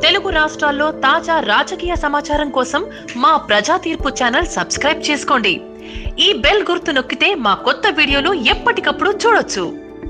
తెలుగు రాష్ట్రాల్లో తాజా రాజకీయ సమాచారం కోసం మా ప్రజా తీర్పు ఛానల్ సబ్స్క్రైబ్ చేసుకోండి ఈ బెల్ గుర్తు నొక్కితే మా కొత్త వీడియోలు ఎప్పటికప్పుడు చూడొచ్చు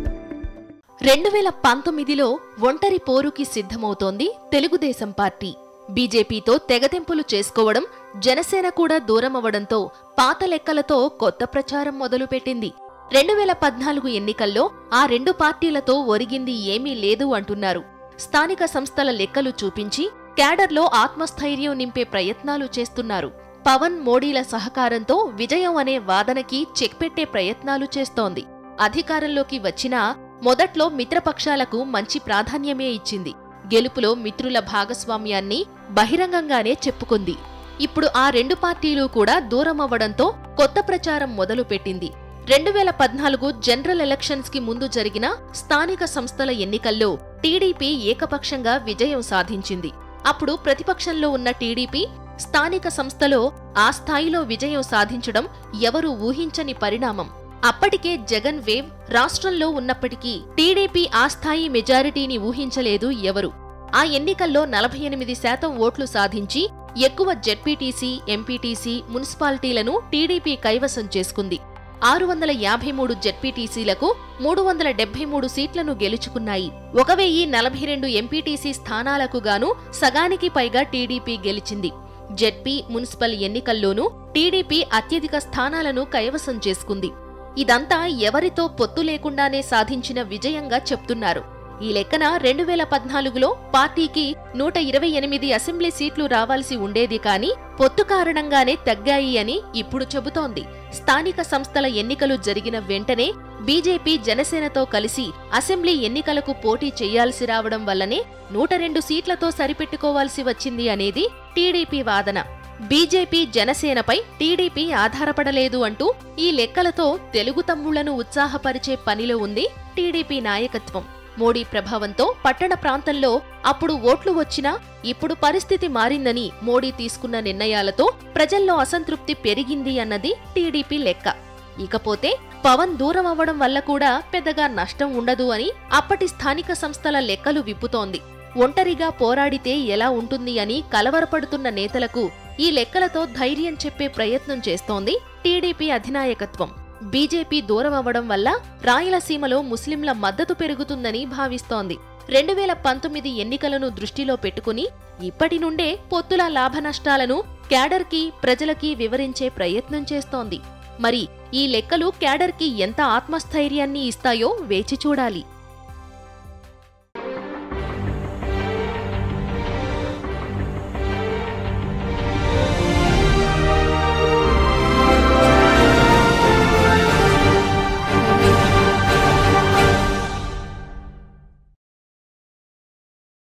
రెండు వేల పంతొమ్మిదిలో ఒంటరి పోరుకి సిద్ధమవుతోంది తెలుగుదేశం పార్టీ బీజేపీతో తెగతెంపులు చేసుకోవడం జనసేన కూడా దూరమవడంతో పాత లెక్కలతో కొత్త ప్రచారం మొదలుపెట్టింది రెండు వేల పద్నాలుగు ఎన్నికల్లో ఆ రెండు పార్టీలతో ఒరిగింది ఏమీ లేదు అంటున్నారు స్థానిక సంస్థల లెక్కలు చూపించి క్యాడర్లో ఆత్మస్థైర్యం నింపే ప్రయత్నాలు చేస్తున్నారు పవన్ మోడీల సహకారంతో విజయం అనే వాదనకి చెక్ పెట్టే ప్రయత్నాలు చేస్తోంది అధికారంలోకి వచ్చినా మొదట్లో మిత్రపక్షాలకు మంచి ప్రాధాన్యమే ఇచ్చింది గెలుపులో మిత్రుల భాగస్వామ్యాన్ని బహిరంగంగానే చెప్పుకుంది ఇప్పుడు ఆ రెండు పార్టీలు కూడా దూరమవ్వడంతో కొత్త ప్రచారం మొదలుపెట్టింది రెండు వేల పద్నాలుగు జనరల్ ఎలక్షన్స్ కి ముందు జరిగిన స్థానిక సంస్థల ఎన్నికల్లో టీడీపీ ఏకపక్షంగా విజయం సాధించింది అప్పుడు ప్రతిపక్షంలో ఉన్న టీడీపీ స్థానిక సంస్థలో ఆ స్థాయిలో విజయం సాధించడం ఎవరూ ఊహించని పరిణామం అప్పటికే జగన్ వేవ్ రాష్ట్రంలో ఉన్నప్పటికీ టీడీపీ ఆ స్థాయి మెజారిటీని ఊహించలేదు ఎవరు ఆ ఎన్నికల్లో నలభై ఎనిమిది శాతం ఓట్లు సాధించి ఎక్కువ జెడ్పీటీసీ ఎంపీటీసీ మున్సిపాలిటీలను టీడీపీ కైవసం చేసుకుంది ఆరు వందల యాభై మూడు జెడ్పీటీసీలకు మూడు వందల డెబ్బై మూడు సీట్లను గెలుచుకున్నాయి ఒక వెయ్యి నలభై రెండు ఎంపీటీసీ స్థానాలకు గాను సగానికి పైగా టీడీపీ గెలిచింది జెడ్పీ మున్సిపల్ ఎన్నికల్లోనూ టీడీపీ అత్యధిక స్థానాలను కైవసం చేసుకుంది ఇదంతా ఎవరితో పొత్తు లేకుండానే సాధించిన విజయంగా చెప్తున్నారు ఈ లెక్కన రెండు వేల పద్నాలుగులో పార్టీకి నూట ఇరవై ఎనిమిది అసెంబ్లీ సీట్లు రావాల్సి ఉండేది కానీ పొత్తు కారణంగానే తగ్గాయి అని ఇప్పుడు చెబుతోంది స్థానిక సంస్థల ఎన్నికలు జరిగిన వెంటనే బీజేపీ జనసేనతో కలిసి అసెంబ్లీ ఎన్నికలకు పోటీ చేయాల్సి రావడం వల్లనే నూట రెండు సీట్లతో సరిపెట్టుకోవాల్సి వచ్చింది అనేది టీడీపీ వాదన బీజేపీ జనసేనపై టీడీపీ ఆధారపడలేదు అంటూ ఈ లెక్కలతో తెలుగు తమ్ముళ్లను ఉత్సాహపరిచే పనిలో ఉంది టీడీపీ నాయకత్వం మోడీ ప్రభావంతో పట్టణ ప్రాంతంలో అప్పుడు ఓట్లు వచ్చినా ఇప్పుడు పరిస్థితి మారిందని మోడీ తీసుకున్న నిర్ణయాలతో ప్రజల్లో అసంతృప్తి పెరిగింది అన్నది టీడీపీ లెక్క ఇకపోతే పవన్ దూరం అవ్వడం వల్ల కూడా పెద్దగా నష్టం ఉండదు అని అప్పటి స్థానిక సంస్థల లెక్కలు విప్పుతోంది ఒంటరిగా పోరాడితే ఎలా ఉంటుంది అని కలవరపడుతున్న నేతలకు ఈ లెక్కలతో ధైర్యం చెప్పే ప్రయత్నం చేస్తోంది టీడీపీ అధినాయకత్వం బీజేపీ దూరం అవ్వడం వల్ల రాయలసీమలో ముస్లింల మద్దతు పెరుగుతుందని భావిస్తోంది రెండు వేల పంతొమ్మిది ఎన్నికలను దృష్టిలో పెట్టుకుని ఇప్పటి నుండే పొత్తుల లాభనష్టాలను క్యాడర్కి ప్రజలకి వివరించే ప్రయత్నం చేస్తోంది మరి ఈ లెక్కలు క్యాడర్కి ఎంత ఆత్మస్థైర్యాన్ని ఇస్తాయో వేచి చూడాలి